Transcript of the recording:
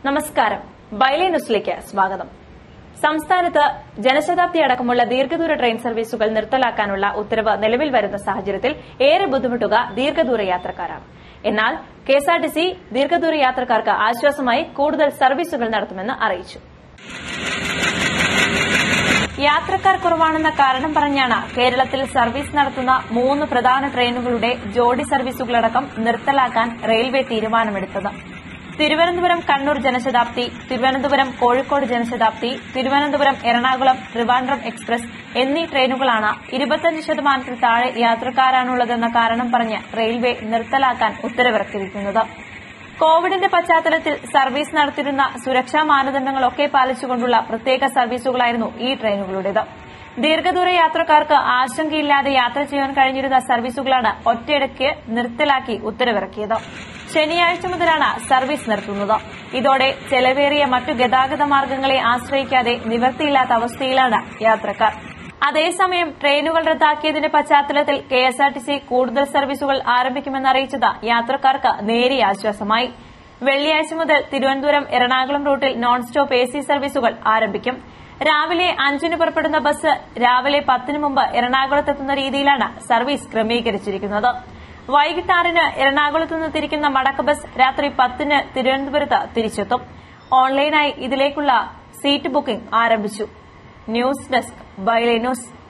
നമസ്കാരം ബൈലി ന്യൂസിലേക്ക് സ്വാഗതം സംസ്ഥാനത്ത് ജനശതാബ്ദി അടക്കമുള്ള ദീർഘദൂര ട്രെയിൻ സർവീസുകൾ നിർത്തലാക്കാനുള്ള ഉത്തരവ് നിലവിൽ വരുന്ന സാഹചര്യത്തിൽ ഏറെ ബുദ്ധിമുട്ടുക ദീർഘദൂര യാത്രക്കാരാണ് എന്നാൽ കെഎസ്ആർടിസി ദീർഘദൂര യാത്രക്കാർക്ക് ആശ്വാസമായി കൂടുതൽ സർവീസുകൾ നടത്തുമെന്ന് അറിയിച്ചു യാത്രക്കാർ കുറവാണെന്ന കാരണം പറഞ്ഞാണ് കേരളത്തിൽ സർവീസ് നടത്തുന്ന മൂന്ന് പ്രധാന ട്രെയിനുകളുടെ ജോഡി സർവീസുകളടക്കം നിർത്തലാക്കാൻ റെയിൽവേ തീരുമാനമെടുത്തത് തിരുവനന്തപുരം കണ്ണൂർ ജനശതാബ്ദി തിരുവനന്തപുരം കോഴിക്കോട് ജനശതാബ്ദി തിരുവനന്തപുരം എറണാകുളം ട്രിവാൻഡ്രം എക്സ്പ്രസ് എന്നീ ട്രെയിനുകളാണ് ഇരുപത്തിയഞ്ച് ശതമാനത്തിൽ താഴെ യാത്രക്കാരാണുള്ളതെന്ന കാരണം പറഞ്ഞ് റെയിൽവേ നിർത്തലാക്കാൻ ഉത്തരവിറക്കിയിരിക്കുന്നത് കോവിഡിന്റെ പശ്ചാത്തലത്തിൽ സർവീസ് നടത്തിയിരുന്ന സുരക്ഷാ മാനദണ്ഡങ്ങളൊക്കെ പാലിച്ചുകൊണ്ടുള്ള പ്രത്യേക സർവീസുകളായിരുന്നു ഈ ട്രെയിനുകളുടേത് ദീർഘദൂര യാത്രക്കാർക്ക് ആശങ്കയില്ലാതെ യാത്ര ചെയ്യാൻ കഴിഞ്ഞിരുന്ന സർവീസുകളാണ് ഒറ്റയടയ്ക്ക് നിർത്തലാക്കി ഉത്തരവിറക്കിയത് ശനിയാഴ്ച മുതലാണ് സർവീസ് നിർത്തുന്നത് ഇതോടെ ചെലവേറിയ മറ്റു ഗതാഗത മാർഗ്ഗങ്ങളെ ആശ്രയിക്കാതെ നിവർത്തിയില്ലാത്ത അവസ്ഥയിലാണ് യാത്രക്കാർ അതേസമയം ട്രെയിനുകൾ റദ്ദാക്കിയതിന്റെ പശ്ചാത്തലത്തിൽ കെഎസ്ആർടിസി കൂടുതൽ സർവീസുകൾ ആരംഭിക്കുമെന്ന് അറിയിച്ചത് യാത്രക്കാർക്ക് നേരിയ ആശ്വാസമായി വെള്ളിയാഴ്ച മുതൽ തിരുവനന്തപുരം എറണാകുളം റൂട്ടിൽ നോൺ സ്റ്റോപ്പ് എ സി സർവീസുകൾ ആരംഭിക്കും രാവിലെ അഞ്ചിന് പുറപ്പെടുന്ന ബസ് രാവിലെ പത്തിന് മുമ്പ് എറണാകുളത്തെത്തുന്ന രീതിയിലാണ് സർവീസ് ക്രമീകരിച്ചിരിക്കുന്നത് വൈകിട്ട് ആറിന് എറണാകുളത്ത് നിന്ന് തിരിക്കുന്ന മടക്ക ബസ് രാത്രി പത്തിന് തിരുവനന്തപുരത്ത് തിരിച്ചെത്തും ഓൺലൈനായി ഇതിലേക്കുള്ള സീറ്റ് ബുക്കിംഗ് ആരംഭിച്ചു ന്യൂസ് ഡെസ്ക് ബൈലേ ന്യൂസ്